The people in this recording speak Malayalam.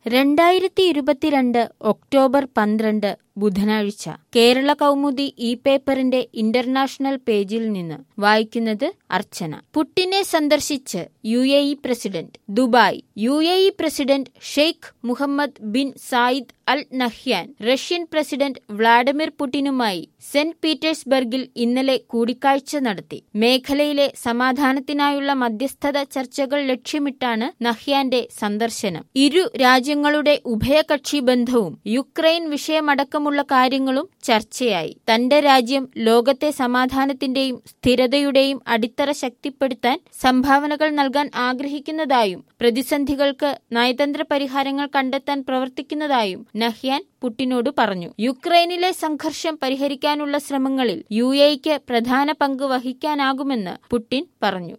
രണ്ടായിരത്തി ഇരുപത്തിരണ്ട് ഒക്ടോബർ പന്ത്രണ്ട് ബുധനാഴ്ച കേരള കൗമുദി ഈ പേപ്പറിന്റെ ഇന്റർനാഷണൽ പേജിൽ നിന്ന് വായിക്കുന്നത് അർച്ചന പുട്ടിനെ സന്ദർശിച്ച് U A E president Dubai U A E president Sheikh Mohammed bin Zayed Al Nahyan Russian president Vladimir പുടിനുമായി സെന്റ് പീറ്റേഴ്സ്ബർഗിൽ ഇന്നലെ കൂടിക്കാഴ്ച നടത്തി മേഖലയിലെ സമാധാനത്തിനായുള്ള മധ്യസ്ഥത ചർച്ചകൾ ലക്ഷ്യമിട്ടാണ് നഹ്യാന്റെ സന്ദർശനം ഇരു രാജ്യങ്ങളുടെ ഉഭയകക്ഷി ബന്ധവും യുക്രൈൻ വിഷയമടക്കമുള്ള കാര്യങ്ങളും ചർച്ചയായി തന്റെ രാജ്യം ലോകത്തെ സമാധാനത്തിന്റെയും സ്ഥിരതയുടെയും അടിത്തറ ശക്തിപ്പെടുത്താൻ സംഭാവനകൾ നൽകാൻ ആഗ്രഹിക്കുന്നതായും പ്രതിസന്ധികൾക്ക് നയതന്ത്ര പരിഹാരങ്ങൾ കണ്ടെത്താൻ പ്രവർത്തിക്കുന്നതായും നഹ്യാൻ പുട്ടിനോട് പറഞ്ഞു യുക്രൈനിലെ സംഘർഷം പരിഹരിക്കാനുള്ള ശ്രമങ്ങളിൽ യു എക്ക് പ്രധാന പങ്ക് വഹിക്കാനാകുമെന്ന് പുടിൻ പറഞ്ഞു